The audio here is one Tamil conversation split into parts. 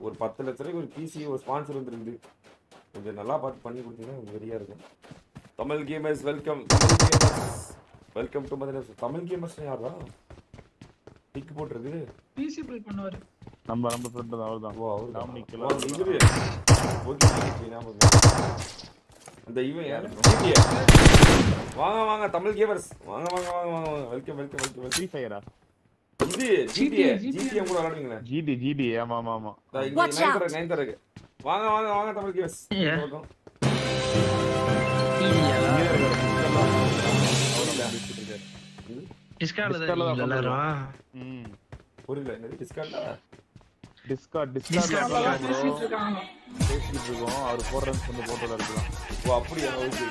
ஒரு பத்து லட்ச ரூபாய்க்கு ஒரு பிசி ஒரு ஸ்பான்சர் வந்துருக்குது கொஞ்சம் நல்லா பார்த்து பண்ணி கொடுத்தீங்கன்னா கொஞ்சம் வெறியா இருக்கும் Tamil gamers welcome Tamil gamers welcome to Madurai Tamil gamers யாரா டிக் போட்டிருக்கு பிசி பில் பண்ணுவாரு நம்ம நம்ம ஃப்ரெண்ட் தான் அவர்தான் ஓ அவரு டாமினிக் ஓ, எல்லாம் அந்த இவரு ஓகே ஓகே ஞாபகம் இருக்கு. அந்த இவன் யாரு GTA. வாங்க வாங்க தமிழ் கேமர்ஸ் வாங்க வாங்க வாங்க வாங்க வாங்க வெல்கம் வெல்கம் வெல்கம் ஃப்ரீ ஃபயரா இது ஜிடிஏ GTA. ஜிடிஏ கூட விளையாடுவீங்களே ஜிடி ஜிடி ஆமா ஆமா ஆமா இந்தா இங்க Watch நைன் out. தரக்கு நைன் தரக்கு வாங்க வாங்க வாங்க தமிழ் கேமர்ஸ் Yeah. பக்கம் இங்கே இருக்காரு டிஸ்கார்ட்ல Discordல தான் தான் எல்லாரும் ம் புரியல என்னது டிஸ்கவுண்டா டிஸ்கார்ட் Discord டிஸ்கார்ட்ல ல தான் பேசிட்டு bro இருக்காங்க பேசிட்டு இருக்கோம் அவர் போடுறேன்னு சொல்லி போட்டோல இருக்கலாம் ஓ அப்படியா ஓகே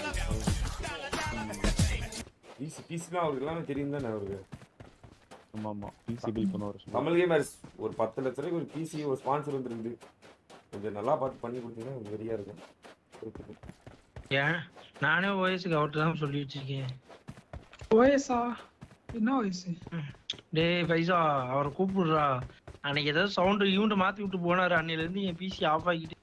பிசி பிசிலாம் அவருக்கு எல்லாமே தெரியும் தானே அவருக்கு ஆமா ஆமா பிசி பில் பண்ணுவார் சும்மா. தமிழ் கேமர்ஸ் ஒரு பத்து லட்ச ரூபாய்க்கு ஒரு பிசி ஒரு ஸ்பான்சர் வந்துருக்குது கொஞ்சம் நல்லா பார்த்து பண்ணி கொடுத்தீங்கன்னா கொஞ்சம் வெறியா இருக்கும் ஏன் நானே ஓஎஸ்க்கு அவர்கிட்ட தான் சொல்லி வச்சிருக்கேன் ஓஎஸ்ஆ என்ன வயசு டேய் பைசா அவரை கூப்பிடுறா அன்னைக்கு ஏதாவது சவுண்ட் யூண்ட் மாத்தி விட்டு போனாரு அன்னையில இருந்து என் பிசி ஆஃப் ஆகிட்டு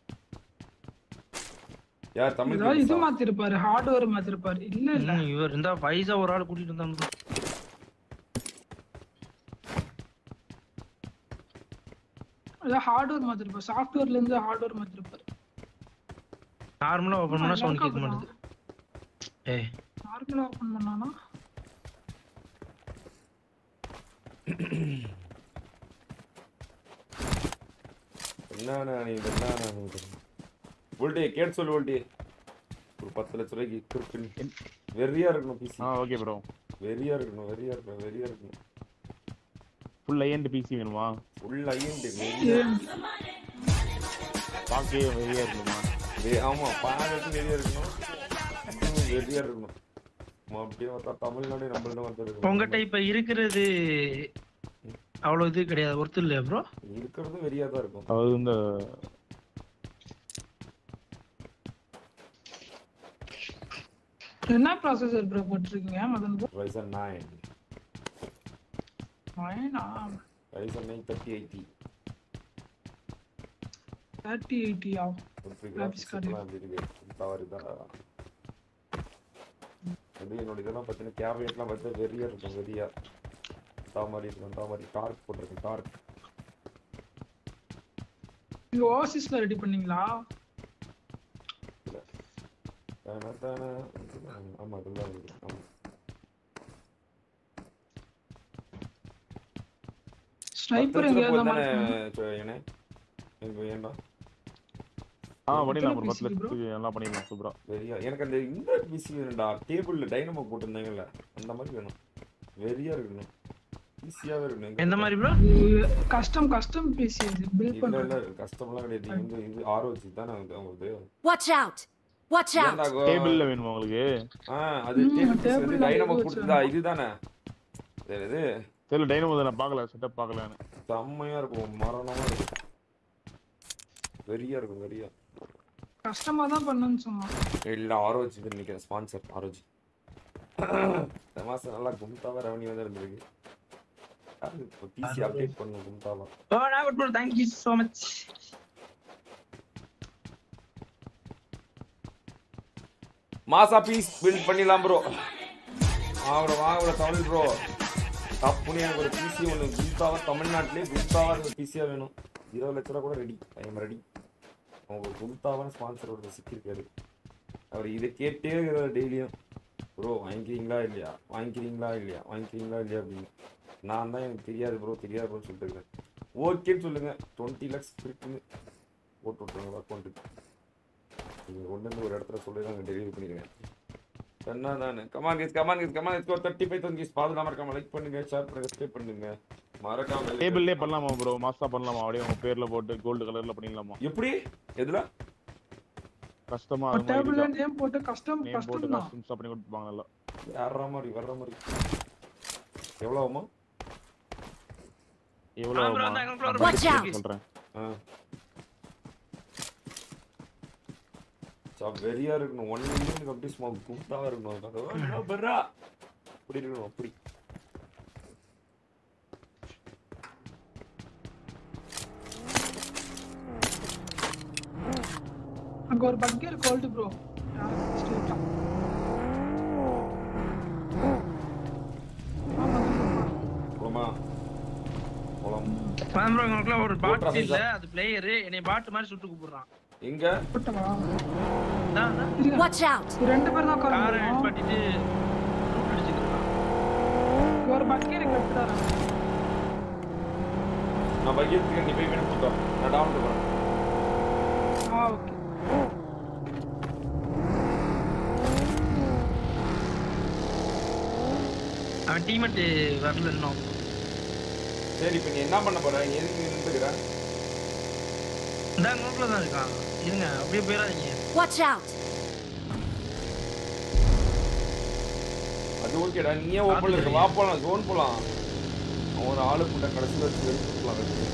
யார் தமிழ் ஏதாவது இது gamers ஆ? மாத்திருப்பாரு ஹார்ட்வேர் மாத்திருப்பாரு இல்ல இல்ல ம், இவர் இருந்தா பைசா ஒரு ஆள் கூட்டிட்டு வந்தாங்க அதான் ஹார்ட்வேர் மாத்திருப்பாரு சாஃப்ட்வேர்ல இருந்து ஹார்ட்வேர் மாத்திருப்பாரு நார்மலா ஓபன் பண்ணா சவுண்ட் கேட்க எல்லாருக்கும் மாட்டேது ஏய் நார்மலா ஓபன் பண்ணானா என்னண்ணா நீ என்னண்ணா நீ வோல்டே கேட்டு சொல்லு வோல்டே ஒரு பத்து லட்ச ரூபாய்க்கு குறிப்பிட்டு வெறியா இருக்கணும் பிசி ஆ ஓகே ப்ரோ வெறியா இருக்கணும் வெறியா இருக்கணும் வெறியா இருக்கணும் ஃபுல் ஐஎன்டி பிசி வேணுமா ஃபுல் ஐயன்ட்டு வெறியா பார்க்கவே வெறியா இருக்கணுமா வெ- ஆமா பாடத்துக்கு வெறியா இருக்கணும் இதுவும் வெறியா இருக்கணும் ஆமா, அப்படியே பார்த்தா தமிழ்நாடு நம்மள்ட்ட வந்து உங்ககிட்ட இப்ப இருக்கிறது அவ்வளவு இது கிடையாது ஒருத்தர் இல்லையா ப்ரோ இருக்கிறதும் வெறியா தான் இருக்கும் அதாவது இந்த என்ன ப்ராசஸர் ப்ரோ போட்டிருக்கீங்க மதன் ப்ரோ ரைசன் நைன் நைனா Ryzen nine thirty eighty thirty எயிட்டியா Graphics card. எப்படி இருக்கு தவறு தான் அது என்னோட இதெல்லாம் பார்த்தீங்கன்னா கேபினெட்லாம் பார்த்தா வெறியா இருக்கும் வெறியா தா மாதிரி இருக்கும் தா மாதிரி டார்க் போட்டிருக்கும் டார்க் நீங்க ஓசிஸ்ல ரெடி பண்ணீங்களா தானே தானே ஆமா அதெல்லாம் இருக்கு ஆமா ஸ்னைப்பர் பத்து எங்கேயாவது லட்சம் தானே மாட்டீங்க என்ன எனக்கு ஏன்டா ஆ பண்ணிடலாம் ஒரு எத்தனை பத்து PC bro? லட்சத்துக்கு எல்லாம் பண்ணிடலாம் சூப்பரா வெறியா எனக்கு அந்த இந்த பிசி வேணும்டா டேபிள்ல டைனமோ போட்டிருந்தாங்கல்ல அந்த மாதிரி வேணும் வெறியா இருக்கணும் ஈஸியாவே இருக்கணும் எந்த மாதிரி ப்ரோ கஸ்டம் கஸ்டம் பிசி இது பில்ட் இல்ல பண்றது இல்ல கஷ்டம்லாம் கிடையாது இது வந்து இது ஆரோச்சி தானே வந்து அவங்களுக்கு Watch out! Watch out! ஏன்டா கோ- டேபிள்ல வேணுமா உங்களுக்கு ஆ அது ம், டேபிள் பிசி table வந்து ல டைனமோ இது கொடுத்ததா வச்சு இதுதானே சரி இது தெரியல டைனமோ நான் பார்க்கல செட்டப் பார்க்கலன்னு செம்மையா இருக்கும் மரணமா இருக்கும் வெறியா இருக்கும் வெறியா கஷ்டமா தான் பண்ணுன்னு சொன்னான் இல்ல ஆரோச்சி நினைக்கிறேன் ஸ்பான்சர் ஆரோச்சி இந்த மாசம் நல்லா கும்தாவா ரெவன்யூ வந்து இருந்திருக்கு பிசி அப்டேட் பண்ணும் கும்தாவா ஓ நான் bro thank you so much மாசா பீஸ் பில்ட் பண்ணிடலாம் ப்ரோ வாங்க வாங்க ப்ரோ தமிழ் ப்ரோ தப்புனே எனக்கு ஒரு பிசி ஒன்று குப்தாவா தமிழ்நாட்டிலே குப்தாவா ஒரு பிசியா வேணும் இருபது லட்ச ரூபா கூட ரெடி ஐ எம் ரெடி அவங்க குப்தாவான ஸ்பான்சர் ஒரு சிக்கியிருக்காரு அவர் இதை கேட்டே இருக்கிறார் டெய்லியும் ப்ரோ வாங்கிக்கிறீங்களா இல்லையா வாங்கிக்கிறீங்களா இல்லையா வாங்கிக்கிறீங்களா இல்லையா அப்படின்னு நான் தான் எனக்கு தெரியாது ப்ரோ தெரியாது ப்ரோ சொல்லிட்டு இருக்கேன் ஓகேன்னு சொல்லுங்க டுவெண்ட்டி லேக்ஸ் இருக்குன்னு போட்டு விட்ருங்க அக்கௌண்ட்டுக்கு நீங்கள் கொண்டு வந்து ஒரு இடத்துல சொல்லி நாங்கள் டெலிவரி பண்ணிடுவேன் என்ன தானே come on guess come on guess come on guess thirty five thousand guess பாதுகாம மறக்காம லைக் பண்ணுங்க ஷேர் பண்ணுங்க சப்ஸ்கிரைப் பண்ணுங்க மறக்காம டேபிள்லே பண்ணலாமா ப்ரோ மாஸ்டா பண்ணலாமா அப்படியே உங்க பேர்ல போட்டு கோல்டு கலர்ல பண்ணிடலாமா எப்படி எதுல கஷ்டமா டேபிள்ல நேம் போட்டு கஷ்டம் நேம் போட்டு கஷ்டம் தான் கஸ்டம்ஸ் பண்ணி கொடுப்பாங்க நல்லா வர்ற மாதிரி வர்ற மாதிரி எவ்வளோ ஆகுமா எவ்வளவு ஆ, bro, ஆகுமா? அந்த அங்க Watch out. சொல்றேன் ஆ வெறியா இருக்கணும் ஒன் மில்லியனுக்கு அப்படி சும்மா குப்தாவா இருக்கணும் அது பர்ரா அப்படி இருக்கணும் அப்படி அங்க ஒரு பக்கி இருக்கு கோல்டு ப்ரோ ஸ்ட்ரெயிட்டா போலாமா போலாம் அதான் bro, இவனுக்குலாம் ஒரு பாட் போட்டுறா, இல்ல அது பிளேயர் என்னை பாட் மாதிரி சுட்டு கூப்பிடுறான் எங்க போட்டவா அதான், அதான். இருங்க Watch out! இது ரெண்டு பேர் தான் காரை உட்காருங்க நிப்பாட்டிட்டு loot அடிச்சுட்டு இருக்கான். இங்க ஒரு பக்கி இருக்கு லெஃப்ட் தர நான் பையத்துக்கு நீ போய் வேணும் கூட்டம் நான் டவுன் போறேன் ஆ ஓகே அவன் டீமேட் வரல இன்னும் சரி இப்போ நீ என்ன பண்ண போற நீ எதுக்கு நின்றுக்கிற இந்த நோட்ல தான் இருக்கான் இருங்க அப்படியே போயிடாதீங்க Watch out! அது ஓகேடா நீயே ஓப்பன்ல இருக்க வா போலாம் ஜோன் போலாம் அவன் ஒரு ஆளு கூட்ட கடைசியில் வச்சு வெளியே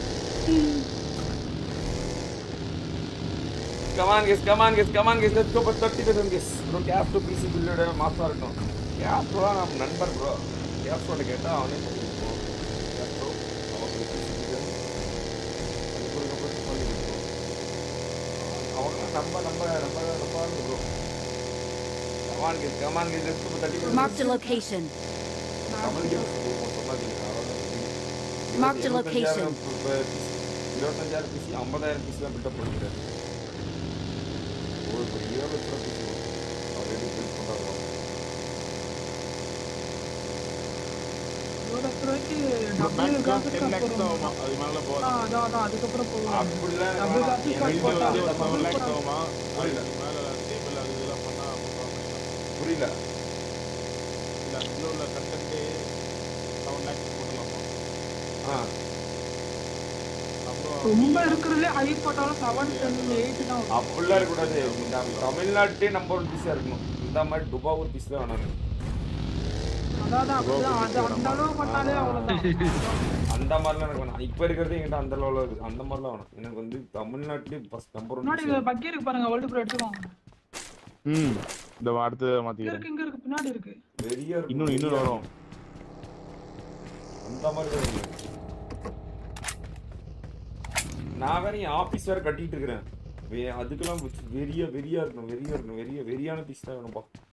come on guess come on guess come on guess let's go but 30 percent guess bro gap to PC பில்லோட மாசா இருக்கும் கேப் ப்ரோ நம்ம நண்பர் ப்ரோ கேப் ப்ரோட கேட்டா அவனே சொல்லிருப்போம் கேப் ப்ரோ அவன் அவங்க நம்ம நம்ம நம்ம நம்ம bro come on guess come on guess let's go 30 Marked a location. Marked a location. இருபத்தஞ்சாயிரம் பிசி ஐம்பதாயிரம் பிசி தான் பில்டப் பண்ணிக்கிறாரு ஒரு ஒரு இருபது லட்சம் பிசி ஆல்ரெடி பில்ட் பண்ணுறாங்க ஒரு லட்ச ரூபாய்க்கு double maximum graphics ten lakhs அப்புறம் ஆகுமா அது மேல ஆ, போகலாம் அதான் அதான் அதுக்கப்புறம் போகலாம் அப்படிலாம் Double வேணாம். graphics எனக்கு card இது போட்டா வந்து ஒரு double செவன் லேக்ஸ் போட்டா- ஆகுமா புரியல. அதுக்கு மேல டேபிள் அது இதெல்லாம் பண்ணா அப்புறம் பண்ணிக்கலாம். புரியல இல்ல அதுல உள்ள கண்டென்ட் செவன் லேக்ஸ் போடலாமா ஆ அப்புறம் ரொம்ப இருக்கிறதுலே ஹை போட்டாலும் செவன் டென் எயிட் தான் வரும். அப்படிலாம் இருக்கக்கூடாது இந்த தமிழ்நாட்டே நம்பர் ஒன் பிஸியாக இருக்கணும் இந்த மாதிரி துபாவூர் பிஸ் தான் வேணாம் அதான் அதான் அப்படிதான் அது அந்த அளவு பண்ணாலே அவ்வளவுதான் அந்த மாதிரிலாம் எனக்கு வேணாம் இப்போ இருக்கிறது என்கிட்ட அந்த லெவலில் இருக்குது அந்த மாதிரிலாம் வேணும் எனக்கு வந்து தமிழ்நாட்டிலே ஃபஸ்ட் நம்பர் ஒன் முன்னாடி இது பக்கி இருக்கு பாருங்க வேர்ல்டு ப்ரோ எடுத்துக்கோங்க ம் இந்த அடுத்து இங்க மாத்திக்கிறேன் இருக்கு இங்க இருக்கு பின்னாடி இருக்கு வெறியா இருக்கும் இன்னும் இன்னும் வரும் அந்த மாதிரி தான் இருக்கு. நான் வேற என் ஆபீஸ் வேற கட்டிட்டு இருக்கிறேன் வே- அதுக்கெல்லாம் வெறியா வெறியா இருக்கணும் வெறியா இருக்கணும் வெறிய வெறியான பீஸ் தான் வேணும்ப்பா